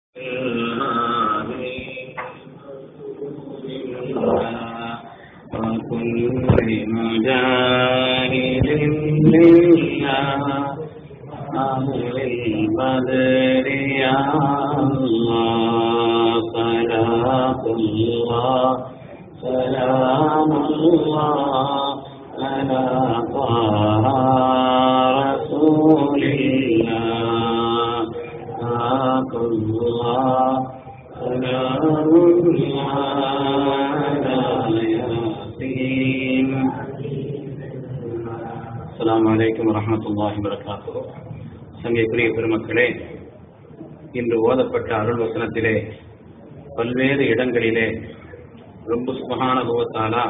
وكل مجاهد لله أهل البدر يا الله صلاة الله سلام الله على طه رسول الله حق الله سلام الله على ياسين السلام عليكم ورحمة الله وبركاته சங்கைக்குரிய பெருமக்களே இன்று ஓதப்பட்ட அருள் வசனத்திலே பல்வேறு இடங்களிலே ரொம்ப சுபகான புவத்தாலா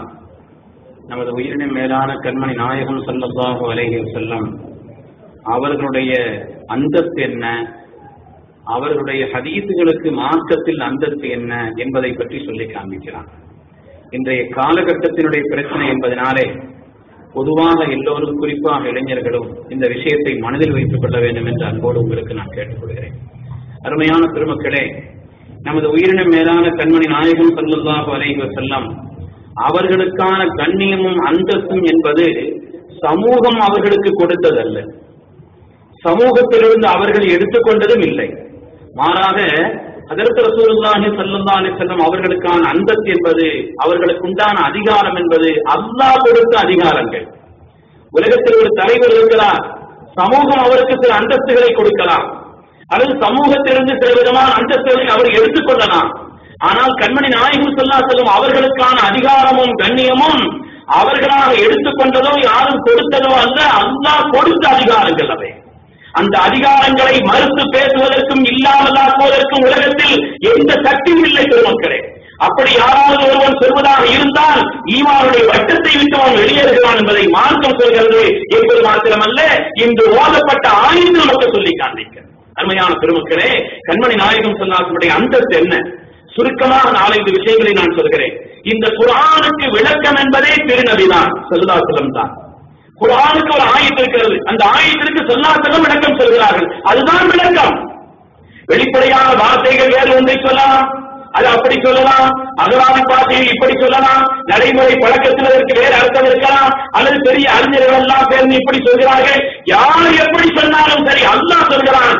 நமது உயிரினும் மேலான கண்மணி நாயகம் சல்லல்லாஹு அலைஹி செல்லம் அவர்களுடைய அந்தஸ்து என்ன அவர்களுடைய ஹதீசுகளுக்கு மார்க்கத்தில் அந்தஸ்து என்ன என்பதை பற்றி சொல்லி காண்பிக்கிறான் இன்றைய காலகட்டத்தினுடைய பிரச்சனை என்பதனாலே பொதுவாக எல்லோரும் குறிப்பாக இளைஞர்களும் இந்த விஷயத்தை மனதில் வைத்துக் கொள்ள வேண்டும் என்று அன்போடு உங்களுக்கு நான் கேட்டுக்கொள்கிறேன் அருமையான பெருமக்களே நமது உயிரினம் மேலான கண்மணி நாயகம் சல்லுல்லாஹு அலைஹி செல்லம் அவர்களுக்கான கண்ணியமும் அந்தஸ்தும் என்பது சமூகம் அவர்களுக்கு கொடுத்ததல்ல சமூகத்திலிருந்து அவர்கள் எடுத்துக்கொண்டதும் இல்லை மாறாக அதற்கு ரசூலுல்லாஹி ஸல்லல்லாஹு அலைஹி வஸல்லம் அவர்களுக்கான அந்தஸ்து என்பது அவர்களுக்கு உண்டான அதிகாரம் என்பது அல்லாஹ் கொடுத்த அதிகாரங்கள் உலகத்தில் ஒரு தலைவர் இருக்கிறார் சமூகம் அவருக்கு சில அந்தஸ்துகளை கொடுக்கலாம் அல்லது சமூகத்திலிருந்து சில விதமான அந்தஸ்துகளை அவர் எடுத்துக்கொள்ளலாம் ஆனால் கண்மணி நாயகம் சொல்லா செல்லும் அவர்களுக்கான அதிகாரமும் கண்ணியமும் அவர்களாக எடுத்துக்கொண்டதோ யாரும் கொடுத்ததோ அல்ல அல்லாஹ் கொடுத்த அதிகாரங்கள் அவை அந்த அதிகாரங்களை மறுத்து பேசுவதற்கும் இல்லாமலாக்குவதற்கும் உலகத்தில் எந்த சக்தியும் இல்லை பெருமக்களே அப்படி யாராவது ஒருவன் சொல்வதாக இருந்தால் ஈமானுடைய வட்டத்தை விட்டு அவன் வெளியேறுகிறான் என்பதை மார்க்கம் சொல்கிறது என்பது மாத்திரமல்ல இன்று ஓதப்பட்ட ஆய்வு நமக்கு சொல்லி காண்பிக்க அருமையான பெருமக்களே கண்மணி நாயகம் சொன்னார்களுடைய அந்தஸ்து என்ன சுருக்கமாக நாலஞ்சு விஷயங்களை நான் சொல்கிறேன் இந்த குரானுக்கு விளக்கம் என்பதே திருநபிதான் செல்லுதாசலம் தான் குரானுக்கு ஒரு ஆயத்து இருக்கிறது அந்த ஆயத்திற்கு சொல்லாசலம் விளக்கம் சொல்கிறார்கள் அதுதான் விளக்கம் வெளிப்படையான வார்த்தைகள் வேறு ஒன்றை சொல்லலாம் அது அப்படி சொல்லலாம் அகராதி பாஷையில் இப்படி சொல்லலாம் நடைமுறை பழக்கத்தில் இதற்கு வேறு அர்த்தம் இருக்கலாம் அல்லது பெரிய அறிஞர்கள் எல்லாம் சேர்ந்து இப்படி சொல்கிறார்கள் யார் எப்படி சொன்னாலும் சரி அல்லாஹ் சொல்கிறான்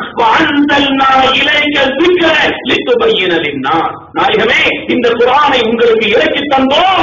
நாயகமே இந்த குரானை உங்களுக்கு இறக்கி தந்தோம்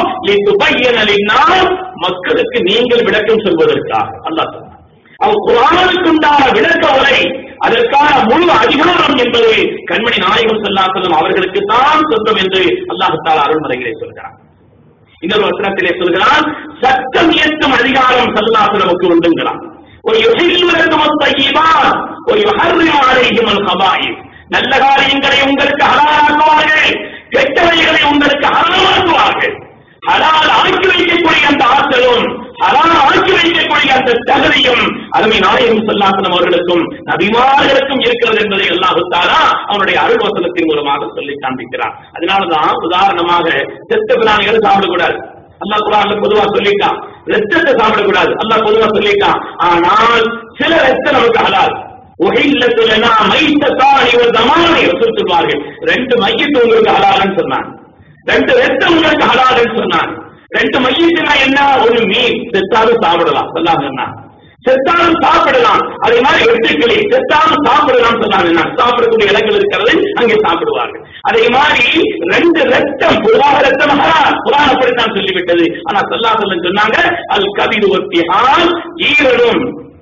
மக்களுக்கு நீங்கள் விளக்கம் சொல்வதற்காக அல்லாஹ் சொன்னார் அவர் குரானுக்குண்டான விளக்க உரை அதற்கான முழு அதிகாரம் என்பது கண்மணி நாயகம் சொல்லா சொல்லும் அவர்களுக்கு தான் சொந்தம் என்று அல்லாஹால அருள்முறைகளை சொல்கிறார் இன்னொரு வசனத்திலே சொல்கிறான் சட்டம் இயக்கும் அதிகாரம் சல்லாசலமுக்கு உண்டுங்கிறான் ஒரு யுகையுலகம் ஒரு யுஹர்ரிமாலையும் கபாயி நல்ல காரியங்களை உங்களுக்கு ஹலாலாக்குவார்கள் கெட்டவைகளை உங்களுக்கு ஹலாலாக்குவார்கள் ஹலால் ஆக்கி வைக்கக்கூடிய அந்த ஆற்றலும் ஹலால் ஆக்கி வைக்கக்கூடிய அந்த தகுதியும் அருமை நாயகம் சொல்லாசனம் அவர்களுக்கும் நபிமார்களுக்கும் இருக்கிறது என்பதை அல்லாஹுத்தாரா அவனுடைய அருள் வசனத்தின் மூலமாக சொல்லி காண்பிக்கிறார் அதனாலதான் உதாரணமாக செத்த பிராணிகளை சாப்பிடக்கூடாது அல்லாஹ் குரான்ல பொதுவா சொல்லிட்டான் ரத்தத்தை சாப்பிடக்கூடாது அல்லாஹ் பொதுவா சொல்லிட்டான் ஆனால் சில ரத்தம் நமக்கு ஹலால் உகையில்லத்துலனா மைத்தத்தான் இவர் தமானை சொல்லுவார்கள் ரெண்டு மையத்து உங்களுக்கு ஹலால்னு சொன்னாங்க ரெண்டு ரத்தம் உங்களுக்கு ஹலால்னு சொன்னாங்க ரெண்டு மையத்துனா என்ன ஒரு மீன் செத்தாலும் சாப்பிடலாம் சொல்லாங்க செத்தாலும் சாப்பிடலாம் அதே மாதிரி வெட்டுக்கிளி செத்தாலும் சாப்பிடலாம் சொன்னாங்க சாப்பிடக்கூடிய இடங்கள் இருக்கிறது அங்கே சாப்பிடுவார்கள் அதே மாதிரி ரெண்டு ரத்தம் பொதுவாக ரத்தம் ஹரான் குரான் அப்படித்தான் சொல்லிவிட்டது ஆனா சொல்லா சொல்ல சொன்னாங்க அது கவிது ஒத்தியால் ஈரலும்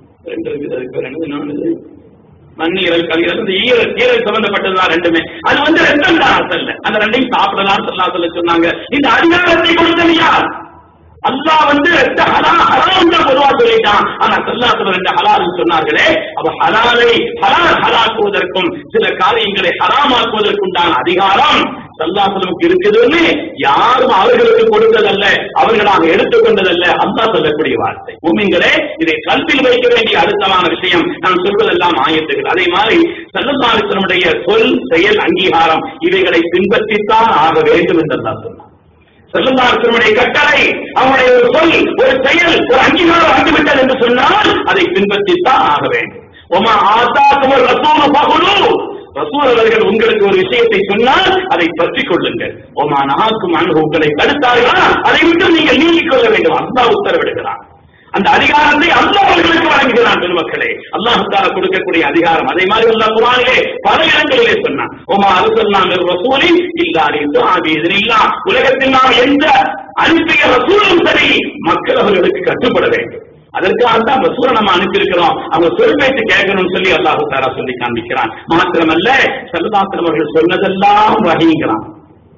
ரெண்டு மண்ணீரல் கல்லீரல் இந்த ஈரல் ஈரல் சம்பந்தப்பட்டதுதான் ரெண்டுமே அது வந்து ரத்தம் தான் அசல்ல அந்த ரெண்டையும் சாப்பிடலாம் சொல்லா சொல்ல சொன்னாங்க இந்த அதிகாரத்தை கொடுத்தது யார் அல்லாஹ் வந்து ரெண்டு ஹலா ஹராம் தான் பொதுவா சொல்லிட்டான் ஆனா சல்லாத்துல ரெண்டு ஹலால் சொன்னார்களே அவ ஹலாலை ஹலால் ஹலாக்குவதற்கும் சில காரியங்களை ஹராமாக்குவதற்குண்டான அதிகாரம் சல்லாசலமுக்கு இருக்குதுன்னு யாரும் அவர்களுக்கு கொடுத்ததல்ல அவர்களாக எடுத்துக்கொண்டதல்ல அல்லாஹ் சொல்லக்கூடிய வார்த்தை உண்மைங்களே இதை கல்வியில் வைக்க வேண்டிய அழுத்தமான விஷயம் நான் சொல்வதெல்லாம் ஆயத்துகள் அதே மாதிரி சல்லல்லாசனுடைய சொல் செயல் அங்கீகாரம் இவைகளை பின்பற்றித்தான் ஆக வேண்டும் என்று தான் சொன்னார் செல்லுந்தாரத்தினுடைய கட்டளை அவனுடைய ஒரு சொல் ஒரு செயல் ஒரு அங்கீகாரம் வந்துவிட்டது என்று சொன்னால் அதை பின்பற்றித்தான் ஆக வேண்டும் ஒமா ஆத்தாக்கும் ஒரு ரசூல் பகுலு ரசூல் அவர்கள் உங்களுக்கு ஒரு விஷயத்தை சொன்னால் அதை பற்றிக் கொள்ளுங்கள் ஓமா நகாக்கும் அன்பு உங்களை தடுத்தார்களா அதை விட்டு நீங்கள் நீங்கிக் கொள்ள வேண்டும் அல்லாஹ் உத்தரவிடுகிறான் அந்த அதிகாரத்தை அல்லாஹ் அவர்களுக்கு வழங்குகிறான் பெருமக்களே அல்லாஹ் தாலா கொடுக்கக்கூடிய அதிகாரம் அதே மாதிரி அல்லாஹ் குர்ஆனிலே பல இடங்களிலே சொன்னான் ஓமா அருசல்லாம் ரசூலி இல்லாரி இல்லா உலகத்தில் நாம் எந்த அனுப்பிய ரசூலும் சரி மக்கள் அவர்களுக்கு கட்டுப்பட வேண்டும் அதற்காக தான் ரசூலை நம்ம அனுப்பியிருக்கிறோம் அவங்க சொல் பேச்சு கேட்கணும்னு சொல்லி அல்லாஹு தாரா சொல்லி காண்பிக்கிறான் மாத்திரமல்ல சல்லதாத்திரம் அவர்கள் சொன்னதெல்லாம் வகைங்கிறான்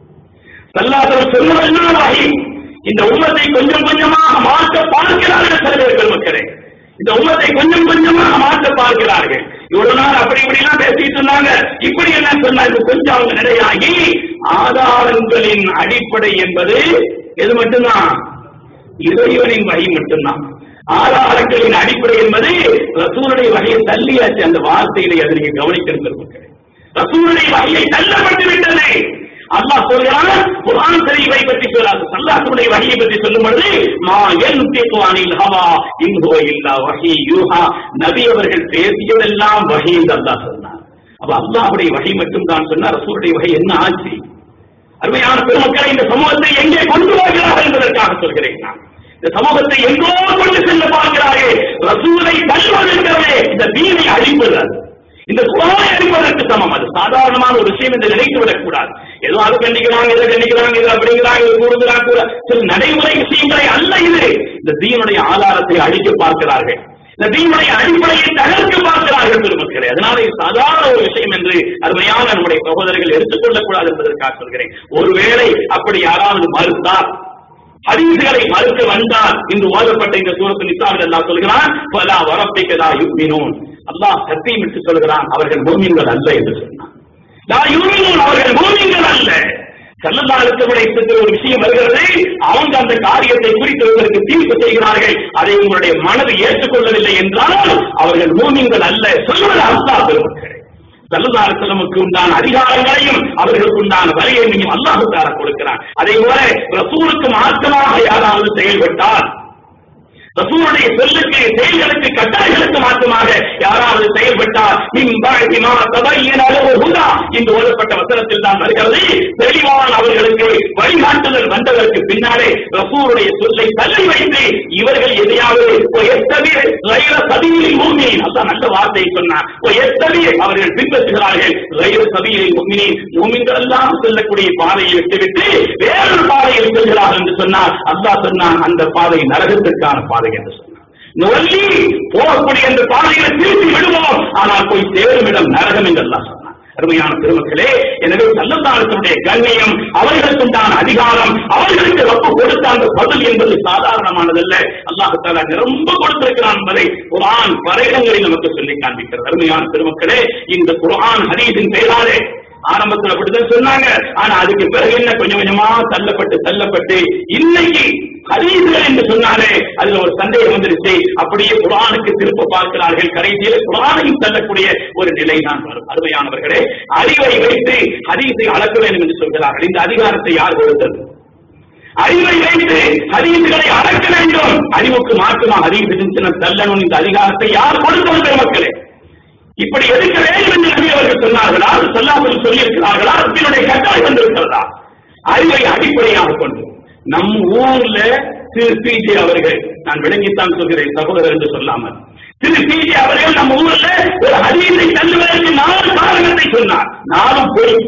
சல்லாத்திரம் சொன்னதெல்லாம் வகை இந்த உம்மத்தை கொஞ்சம் கொஞ்சமாக மாற்ற பார்க்கிறார்கள் சில பேர் பெருமக்களே இந்த உம்மத்தை கொஞ்சம் கொஞ்சமாக மாற்ற பார்க்கிறார்கள் இவ்வளவு நாள் அப்படி இப்படி எல்லாம் பேசிட்டு இருந்தாங்க இப்படி என்ன சொன்னாங்க கொஞ்சம் அவங்க நிலையாகி ஆதாரங்களின் அடிப்படை என்பது எது மட்டும்தான் இறைவனின் வகை மட்டும்தான் ஆதாரங்களின் அடிப்படை என்பது ரசூலுடைய வகையை தள்ளியாச்சு அந்த வார்த்தையிலே அதை நீங்க கவனிக்கணும் ரசூலுடைய வகையை தள்ளப்பட்டு விட்டது அல்லாஹ் சொல்கிறான் குர்ஆன் ஷரீஃபை பற்றி சொல்லாது அல்லாஹ்வுடைய வஹியை பற்றி சொல்லும் பொழுது மா யன்திகு அனில் ஹவா இன் ஹுவ இல்லா வஹி யூஹா நபி அவர்கள் பேசியதெல்லாம் வஹி என்று அல்லாஹ் சொன்னார் அப்ப அல்லாஹ்வுடைய வஹி மட்டும் தான் சொன்னா ரசூலுடைய வஹி என்ன ஆச்சு அருமையான பெருமக்களை இந்த சமூகத்தை எங்கே கொண்டு வருகிறார்கள் என்பதற்காக சொல்கிறேன் நான் இந்த சமூகத்தை எங்கோ கொண்டு செல்ல பார்க்கிறார்கள் ரசூலை தள்ளுவதற்கவே இந்த தீனை அழிப்பது அது. இந்த குரானை அடிப்பதற்கு சமம் அது சாதாரணமான ஒரு விஷயம் என்று நினைத்து விடக்கூடாது ஏதோ அது கண்டிக்கிறாங்க இதை கண்டிக்கிறாங்க இது அப்படிங்கிறாங்க இது கூறுகிறாங்க கூட சில நடைமுறை விஷயங்களை அல்ல இது இந்த தீனுடைய ஆதாரத்தை அழிக்க பார்க்கிறார்கள் இந்த தீனுடைய அடிப்படையை தகர்க்க பார்க்கிறார்கள் பெருமக்களே அதனால இது சாதாரண ஒரு விஷயம் என்று அருமையான நம்முடைய சகோதரர்கள் எடுத்துக்கொள்ளக்கூடாது என்பதற்காக சொல்கிறேன் ஒருவேளை அப்படி யாராவது மறுத்தால் ஹதீசுகளை மறுக்க வந்தால் இன்று ஓதப்பட்ட இந்த சூரத்து நிசாவில் எல்லாம் சொல்கிறான் பலா வரப்பிக்கதா யுக்மினூன் அல்லாஹ் சத்தியம் விட்டு சொல்கிறான் அவர்கள் மூமின்கள் அல்ல என்று சொன்னான் லா யுக்மினூன் அவர்கள் மூமின்கள் அல்ல கல்லல்லாருக்கு ஒரு விஷயம் வருகிறது அவங்க அந்த காரியத்தை குறித்து உங்களுக்கு தீர்ப்பு செய்கிறார்கள் அதை உங்களுடைய மனது ஏற்றுக்கொள்ளவில்லை என்றால் அவர்கள் மூமின்கள் அல்ல சொல்வது அல்லாஹ் பெருமக்களே சல்லுதாரத்தலமுக்கு உண்டான அதிகாரங்களையும் அவர்களுக்கு உண்டான வலியையும் அல்லாஹு தார கொடுக்கிறான் அதே போல ரசூலுக்கு மாற்றமாக யாராவது செயல்பட்டால் ரசூலுடைய சொல்லுக்கு செயல்களுக்கு கட்டளைகளுக்கு மாற்றமாக யாராவது செயல்பட்டால் மின்பாழ்த்திமா தபையின் அளவு ஹுதா என்று ஓதப்பட்ட வசனத்தில் தான் வருகிறது தெளிவான அவர்களுக்கு வழிகாட்டுதல் வந்ததற்கு பின்னாலே ரசூலுடைய சொல்லை தள்ளி வைத்து இவர்கள் எதையாவது எத்தனை ரயில சதியில் மூமியின் அதான் நல்ல வார்த்தையை சொன்னார் எத்தனை அவர்கள் பின்பற்றுகிறார்கள் ரயில சதியில் மூமினின் மூமின்கள் எல்லாம் செல்லக்கூடிய பாதையை விட்டுவிட்டு வேறொரு பாதையில் செல்கிறார்கள் என்று சொன்னார் அல்லாஹ் சொன்னான் அந்த பாதை நரகத்திற்கான பாதை என்று சொன்னார் நொல்லி போகக்கூடிய அந்த பாதையில திருப்பி விடுவோம் ஆனால் போய் சேரும் இடம் நரகம் என்று அல்லாஹ் சொன்னார் அருமையான பெருமக்களே எனவே சல்லத்தாளத்தினுடைய கண்ணியம் அவர்களுக்கு உண்டான அதிகாரம் அவர்களுக்கு ரப்பு கொடுத்த அந்த பதில் என்பது சாதாரணமானதல்ல அல்லாஹு தாலா நிரம்ப கொடுத்திருக்கிறான் என்பதை குரான் பல இடங்களில் நமக்கு சொல்லி காண்பிக்கிறது அருமையான பெருமக்களே இந்த குரான் ஹரீஸின் பெயராலே ஆரம்பத்தில் அப்படிதான் சொன்னாங்க ஆனா அதுக்கு பிறகு என்ன கொஞ்சம் கொஞ்சமா தள்ளப்பட்டு தள்ளப்பட்டு இன்னைக்கு ஹதீஸ்கள் என்று சொன்னாலே அதுல ஒரு சந்தேகம் வந்துருச்சு அப்படியே குரானுக்கு திருப்ப பார்க்கிறார்கள் கடைசியில் குரானையும் தள்ளக்கூடிய ஒரு நிலை தான் வரும் அருமையானவர்களே அறிவை வைத்து ஹதீஸை அளக்க வேண்டும் என்று சொல்கிறார்கள் இந்த அதிகாரத்தை யார் கொடுத்தது அறிவை வைத்து ஹதீசுகளை அடக்க வேண்டும் அறிவுக்கு மாற்றுமா ஹதீஸ் இருந்துச்சுன்னா தள்ளணும் இந்த அதிகாரத்தை யார் கொடுத்தது பெருமக்களே இப்படி எதுக்க வேண்டும் என்று நபி அவர்கள் சொன்னார்களா சொல்லாமல் சொல்லியிருக்கிறார்களா ரப்பினுடைய கட்டாயம் வந்திருக்கிறதா அறிவை அடிப்படையாக கொண்டு நம் ஊர்ல திரு பிஜே அவர்கள் நான் விளங்கித்தான் சொல்கிறேன் சகோதரர் என்று சொல்லாமல் திரு பிஜே அவர்கள் நம்ம ஊர்ல ஒரு ஹதீஸை தள்ளுவதற்கு நாலு காரணத்தை சொன்னார் நாலும் பொய்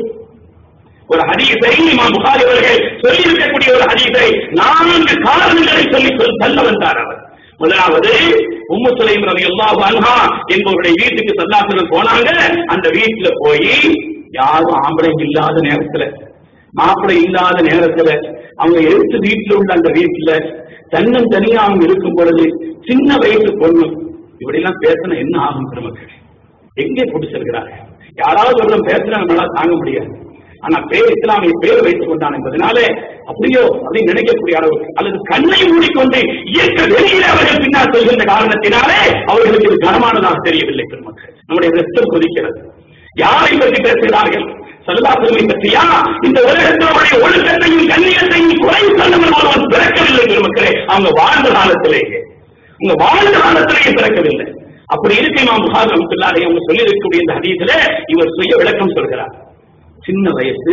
ஒரு ஹதீஸை இமாம் புகாரி அவர்கள் சொல்லி இருக்கக்கூடிய ஒரு ஹதீஸை நான்கு காரணங்களை சொல்லி சொல் தள்ள வந்தார் அவர் முதலாவது உம்மு சுலைம் ரவி அல்லாஹு அன்ஹா என்பவருடைய வீட்டுக்கு சல்லாசனம் போனாங்க அந்த வீட்டுல போய் யாரும் ஆம்பளை இல்லாத நேரத்துல மாப்பிள்ளை இல்லாத நேரத்துல அவங்க எடுத்து வீட்டுல உள்ள அந்த வீட்டுல தன்னன் தனியா அவங்க இருக்கும் பொழுது சின்ன வயசு பொண்ணு இப்படி எல்லாம் பேசினா என்ன ஆகும் பெருமக்கள் எங்கே பிடிச்சிருக்கிறாங்க யாராவது ஒருத்தன் பேசுனா நம்மளால தாங்க முடியாது ஆனா பேர் இஸ்லாமிய பேர் வைத்துக் கொண்டான் என்பதனாலே அப்படியோ அப்படின்னு நினைக்கக்கூடிய அளவுக்கு அல்லது கண்ணை மூடிக்கொண்டு இயற்கை வெளியில அவர்கள் பின்னால் செல்கின்ற காரணத்தினாலே அவர்களுக்கு இது கனமானதாக தெரியவில்லை பெருமக்கள் நம்முடைய ரத்தம் கொதிக்கிறது யாரை பற்றி பேசுகிறார்கள் சல்லாசனை பற்றியா இந்த உலகத்தினுடைய ஒழுக்கத்தையும் கண்ணியத்தையும் குறை சொன்னவன் ஒருவன் பிறக்கவில்லை பெருமக்களே அவங்க வாழ்ந்த காலத்திலேயே உங்க வாழ்ந்த காலத்திலேயே பிறக்கவில்லை அப்படி இருக்க இமாம் புகார் ரஹ்மத்துல்லாஹி அவங்க சொல்லி இருக்கக்கூடிய இந்த ஹதீஸ்ல இவர் சுய விளக்கம் சொல்கிறார் சின்ன வயசு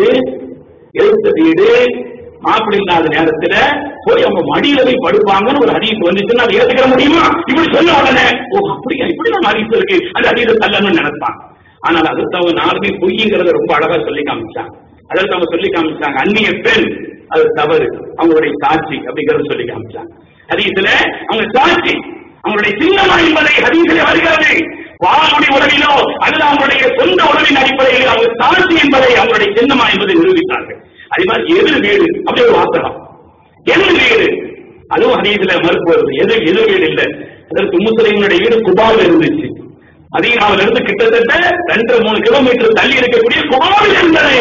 எழுத்த வீடு மாப்பிள்ளை இல்லாத நேரத்துல போய் அவங்க மடியில போய் படுப்பாங்கன்னு ஒரு ஹதீஸ் வந்துச்சுன்னா அதை ஏத்துக்கிற முடியுமா இப்படி சொல்ல உடனே ஓ அப்படியா இப்படி நம்ம ஹதீஸ் இருக்கு அந்த ஹதீஸை தள்ளணும்னு நினைப்பான் ஆனால் அதுக்கு அவங்க நாலுமே பொய்ங்கிறத ரொம்ப அழகா சொல்லி காமிச்சாங்க அதற்கு அவங்க சொல்லி காமிச்சாங்க அந்நிய பெண் அது தவறு அவங்களுடைய சாட்சி அப்படிங்கறத சொல்லி காமிச்சாங்க ஹதீஸ்ல அவங்க சாட்சி அவங்களுடைய சின்னமா என்பதை ஹதீஸிலே வருகிறது வாளுடைய உறவிலோ அல்லது அவங்களுடைய சொந்த உறவின் அடிப்படையில் அவங்க சாட்சி என்பதை அவங்களுடைய சின்னமா என்பதை நிரூபித்தார்கள் அதே மாதிரி எதிர் வீடு அப்படி ஒரு வாசகம் எதிர் வீடு அதுவும் ஹதீஸ்ல மறுப்பு வருது எதிர் எதிர் வீடு இல்ல அதற்கு முஸ்லிம்களுடைய வீடு குபாவில் இருந்துச்சு மதீனாவில இருந்து கிட்டத்தட்ட ரெண்டு மூணு கிலோமீட்டர் தள்ளி இருக்கக்கூடிய குபாவில் இருந்தது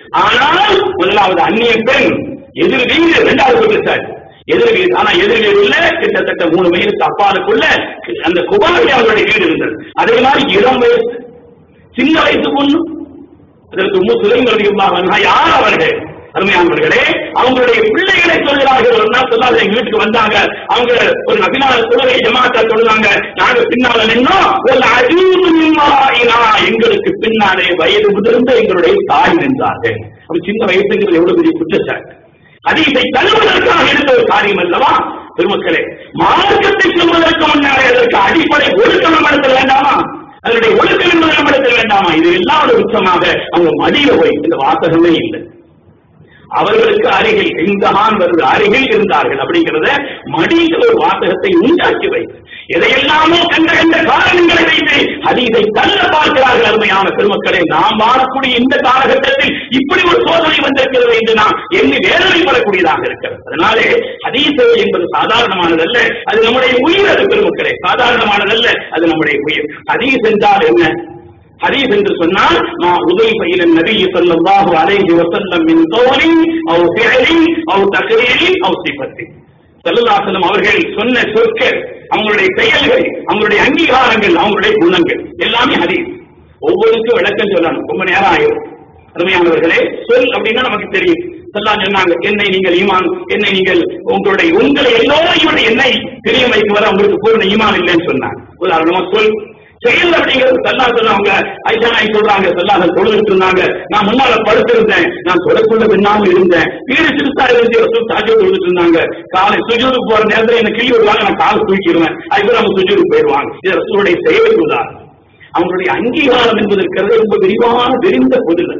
ஆனால் முதலாவது அந்நிய பெண் எதிர் வீடு இரண்டாவது பெற்றார் எதிர் வீடு ஆனா எதிர் வீடு இல்ல கிட்டத்தட்ட மூணு மைலுக்கு அப்பாலுக்குள்ள அந்த குபாவில் அவருடைய வீடு இருந்தது அதே மாதிரி இளம் வயசு சின்ன வயசு பொண்ணு அதற்கு முஸ்லிம்கள் யார் அவர்கள் அருமையானவர்களே அவங்களுடைய பிள்ளைகளை சொல்கிறார்கள் ஒரு நாள் சொல்லாத எங்க வீட்டுக்கு வந்தாங்க அவங்க ஒரு நபினால தொழுகை ஜமாத்தா சொல்லுவாங்க நாங்க பின்னால நின்னோம் ஒரு அஜூதுமின்மாயினா எங்களுக்கு பின்னாலே வயது முதிர்ந்த எங்களுடைய தாய் நின்றார்கள் அப்ப சின்ன வயசுங்கிறது எவ்வளவு பெரிய குற்றச்சாட்டு அதீதை தழுவதற்காக இருந்த ஒரு காரியம் அல்லவா பெருமக்களே மார்க்கத்தை சொல்வதற்கு முன்னாலே அதற்கு அடிப்படை ஒழுக்கம் நம்மிடத்தில் வேண்டாமா அதனுடைய ஒழுக்கம் என்பது நம்மிடத்தில் வேண்டாமா இது எல்லாம் ஒரு உச்சமாக அவங்க மடியில போய் இந்த வாசகமே இல்லை அவர்களுக்கு அருகில் இந்தகான் வருது அருகில் இருந்தார்கள் அப்படிங்கிறத மடியில் ஒரு வாசகத்தை உண்டாக்கி வைத்து எதையெல்லாமோ கண்ட கண்ட காரணங்களை வைத்து ஹதீஸை தள்ள பார்க்கிறார்கள் அருமையான பெருமக்களே நாம் வாழக்கூடிய இந்த காலகட்டத்தில் இப்படி ஒரு சோதனை வந்திருக்கிறது என்று நாம் எண்ணி வேதனைப்படக்கூடியதாக இருக்கிறது அதனாலே ஹதீஸ் என்பது சாதாரணமானதல்ல அது நம்முடைய உயிர் அது பெருமக்களே சாதாரணமானதல்ல அது நம்முடைய உயிர் ஹதீஸ் என்றால் என்ன ஹதீஸ் என்று சொன்னால் நான் உதவி பயில நபி ஸல்லல்லாஹு அலைஹி வஸல்லம் மின் கௌலி அவ் ஃபிஅலி அவ் தக்ரீரி அவ் சிஃபத்தி ஸல்லல்லாஹு அலைஹி அவர்கள் சொன்ன சொற்கள் அவங்களுடைய செயல்கள் அவங்களுடைய அங்கீகாரங்கள் அவங்களுடைய குணங்கள் எல்லாமே ஹதீஸ் ஒவ்வொருக்கும் விளக்கம் சொல்லணும் ரொம்ப நேரம் ஆயிரும் அருமையானவர்களே சொல் அப்படின்னா நமக்கு தெரியும் சொல்லலாம் சொன்னாங்க என்னை நீங்கள் ஈமான் என்னை நீங்கள் உங்களுடைய உங்களை எல்லோரையும் என்னை தெரிய வைக்க வர உங்களுக்கு பூர்ண ஈமான் இல்லைன்னு சொன்னாங்க உதாரணமா சொல் செயல் அப்படிங்கிறது சல்லா சொல்லுவாங்க ஐஷா நாய் சொல்றாங்க சல்லாத தொழுதுட்டு இருந்தாங்க நான் முன்னால படுத்திருந்தேன் நான் தொடக்குள்ள பின்னாமல் இருந்தேன் வீடு சிறுசா இருந்து ரசூல் தாஜோ தொழுதுட்டு இருந்தாங்க காலை சுஜூருக்கு போற நேரத்துல என்ன கிளி விடுவாங்க நான் காலை தூக்கிடுவேன் அதுக்கு நம்ம சுஜூருக்கு போயிடுவாங்க இது ரசூலுடைய செயலுக்கு உதாரணம் அவங்களுடைய அங்கீகாரம் என்பது இருக்கிறது ரொம்ப விரிவான விரிந்த பொருள்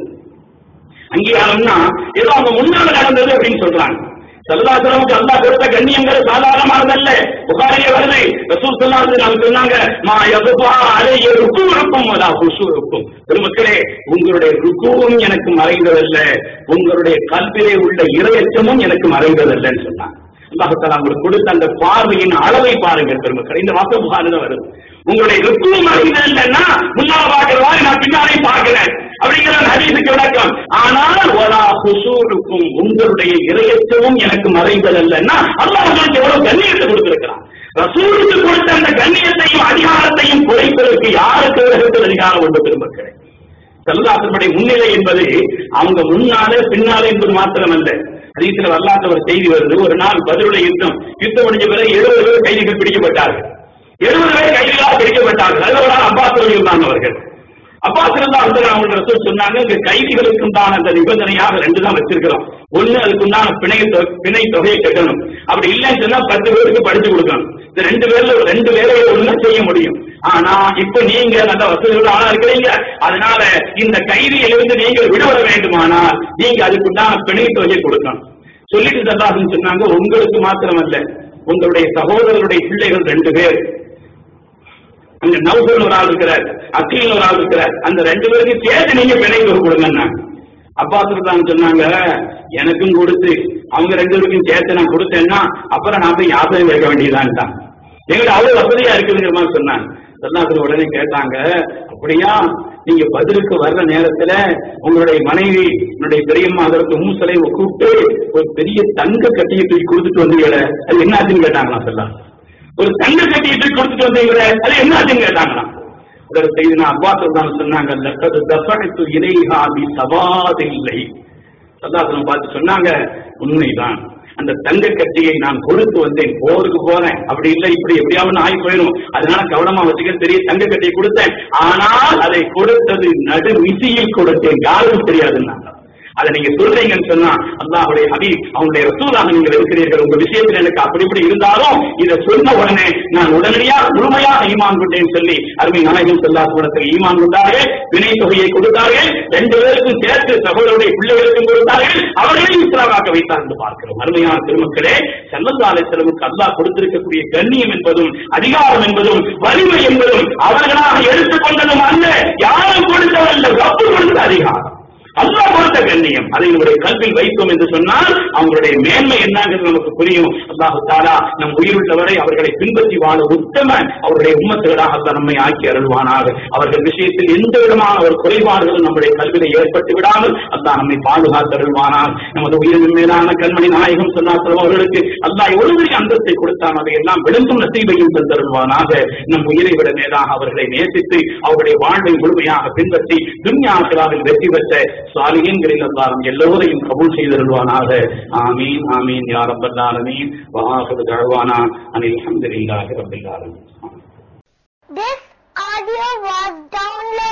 அங்கீகாரம்னா ஏதோ அவங்க முன்னால நடந்தது அப்படின்னு சொல்றாங்க சல்லாசலமுக்கு அல்லா கொடுத்த கண்ணியங்கள் சாதாரணமானதல்ல புகாரிலே வருது ரசூல் சொல்லாது நாங்க சொன்னாங்க மா யகுபா அலைய ருக்கு இருக்கும் அதா குசு இருக்கும் பெருமக்களே உங்களுடைய ருக்குவும் எனக்கு மறைந்ததல்ல உங்களுடைய கல்விலே உள்ள இரையச்சமும் எனக்கு மறைந்ததல்லன்னு சொன்னாங்க அல்லாஹத்தாலா உங்களுக்கு கொடுத்த அந்த பார்வையின் அளவை பாருங்கள் பெருமக்கள் இந்த வாக்க புகாரில வருது உங்களுடைய ருக்குவும் மறைந்ததில்லைன்னா முன்னால பார்க்கிறதா நான் பின்னாலே பார்க்கிறேன் அப்படிங்கிற ஹதீஸுக்கு விளக்கம் ஆனால் ஒலா ஹுசூருக்கும் உங்களுடைய இரையச்சமும் எனக்கு மறைந்ததல்லன்னா அல்லாஹ் உங்களுக்கு எவ்வளவு கண்ணியத்தை கொடுத்திருக்கிறான் ரசூலுக்கு கொடுத்த அந்த கண்ணியத்தையும் அதிகாரத்தையும் குறைப்பதற்கு யாருக்கு உலகத்தில் அதிகாரம் உண்டு பெருமக்களே செல்லாசனுடைய முன்னிலை என்பது அவங்க முன்னாலே பின்னாலே என்பது மாத்திரமல்ல ஹதீஸ்ல வரலாற்று ஒரு செய்தி வருது ஒரு நாள் பதிலுடைய யுத்தம் யுத்தம் முடிஞ்ச பிறகு எழுபது பேர் கைதிகள் பிடிக்கப்பட்டார்கள் எழுபது பேர் கைதிகளாக பிடிக்கப்பட்டார்கள் அதில் ஒரு நாள் அப்பாஸ் இருந்தாங்க அவர்கள் அப்பாஸ் இருந்தா வந்து அவங்க ரசூல் சொன்னாங்க இந்த கைதிகளுக்கு உண்டான அந்த நிபந்தனையாக ரெண்டு தான் வச்சிருக்கிறோம் ஒண்ணு அதுக்கு உண்டான பிணை தொ- பிணை தொகையை கட்டணும் அப்படி இல்லைன்னு சொன்னா பத்து பேருக்கு படிச்சு கொடுக்கணும் இந்த ரெண்டு பேர்ல ஒரு ரெண்டு வேலையை ஒண்ணு செய்ய முடியும் ஆனா இப்ப நீங்க நல்ல வசதிகள் ஆளா இருக்கிறீங்க அதனால இந்த கைதியிலிருந்து நீங்கள் விடுபட வேண்டுமானால் நீங்க அதுக்கு உண்டான பிணை தொகையை கொடுக்கணும் சொல்லிட்டு தந்தாசன் சொன்னாங்க உங்களுக்கு மாத்திரமல்ல உங்களுடைய சகோதரருடைய பிள்ளைகள் ரெண்டு பேர் அங்க நௌசல் ஒரு ஆள் இருக்கிறார் அக்கீல் ஒரு ஆள் இருக்கிறார் அந்த ரெண்டு பேருக்கு சேர்த்து நீங்க பிணை தொகை கொடுங்கன்னா அப்பாஸ் தான் சொன்னாங்க எனக்கும் கொடுத்து அவங்க ரெண்டு பேருக்கும் சேர்த்து நான் கொடுத்தேன்னா அப்புறம் நான் போய் யாத்திரை வைக்க வேண்டியதான்ட்டான் எங்களுக்கு அவ்வளவு வசதியா இருக்குதுங்கிற மாதிரி சொன்னாங்க சொன்னாங்க உடனே கேட்டாங்க அப்படியா நீங்க பதிலுக்கு வர்ற நேரத்துல உங்களுடைய மனைவி உன்னுடைய பெரியம்மா அதற்கு மூசலை கூப்பிட்டு ஒரு பெரிய தங்க கட்டியை தூக்கி கொடுத்துட்டு வந்தீங்களே அது என்ன ஆச்சுன்னு கேட்டாங்களா சொல்லலாம் ஒரு தங்க கட்டியை தூக்கி கொடுத்துட்டு வந்தீங்களே அது என்ன ஆச்சுன்னு கேட்டாங்களாம் அதற்கு செய்தி அப்பாஸ் தான் சொன்னாங்க லக்கது தஃபனத்து இலைஹா பி சவாதில்லை சல்லாசனம் பார்த்து சொன்னாங்க உண்மைதான் அந்த தங்க கட்டியை நான் கொடுத்து வந்தேன் போருக்கு போறேன் அப்படி இல்லை இப்படி எப்படியாவது ஆகி போயிடும் அதனால கவனமா வச்சுக்க பெரிய தங்க கட்டியை கொடுத்தேன் ஆனால் அதை கொடுத்தது நடு விசியில் கொடுத்தேன் யாருக்கும் தெரியாதுன்னா அதை நீங்க சொல்றீங்கன்னு சொன்னா அல்லாஹுடைய ஹபீப் அவங்களுடைய ரசூலாக நீங்கள் இருக்கிறீர்கள் உங்க விஷயத்தில் எனக்கு அப்படி இப்படி இருந்தாலும் இதை சொன்ன உடனே நான் உடனடியாக முழுமையாக ஈமான் கொண்டேன்னு சொல்லி அருமை நாயகம் செல்லா குணத்தில் ஈமான் கொண்டார்கள் வினை தொகையை கொடுத்தார்கள் ரெண்டு பேருக்கும் சேர்த்து சகோதரருடைய பிள்ளைகளுக்கும் கொடுத்தார்கள் அவர்களையும் இஸ்லாமாக்க வைத்தார் என்று பார்க்கிறோம் அருமையான திருமக்களே செல்லந்தாலை செலவுக்கு அல்லாஹ் கொடுத்திருக்கக்கூடிய கண்ணியம் என்பதும் அதிகாரம் என்பதும் வலிமை என்பதும் அவர்களாக எடுத்துக்கொண்டதும் அல்ல யாரும் கொடுத்தவல்ல ரப்பு கொடுத்த அதிகாரம் அல்லாஹ் கொடுத்த கண்ணியம் அதை நம்முடைய கல்வியில் வைத்தோம் என்று சொன்னால் அவங்களுடைய மேன்மை என்னங்கிறது நமக்கு புரியும் அல்லாஹு தாலா நம் உயிருள்ளவரை அவர்களை பின்பற்றி வாழ உத்தம அவருடைய உம்மத்துகளாக அல்லாஹ் நம்மை ஆக்கி அருள்வானாக அவர்கள் விஷயத்தில் எந்த விதமான ஒரு குறைபாடுகளும் நம்முடைய கல்வியில ஏற்பட்டு விடாமல் அல்லாஹ் நம்மை பாதுகாத்து அருள்வானாக நமது உயிரின் மேலான கண்மணி நாயகம் சொன்னாத்தலம் அவர்களுக்கு அல்லாஹ் எவ்வளவு பெரிய அந்தத்தை கொடுத்தான் அதை எல்லாம் விளங்கும் நசீபையும் தந்தருள்வானாக நம் உயிரை விட மேலாக அவர்களை நேசித்து அவருடைய வாழ்வை முழுமையாக பின்பற்றி துன்யாசிலாவில் வெற்றி பெற்ற சாலிகன்களில் அல்லாரும் எல்லோரையும் கபூல் செய்தருள்வானாக ஆமீன் ஆமீன் யா ரப்பல் ஆலமீன் வஆஹிரு தஅவானா அனில் ஹம்துலில்லாஹி ரப்பில் ஆலமீன் This audio was downloaded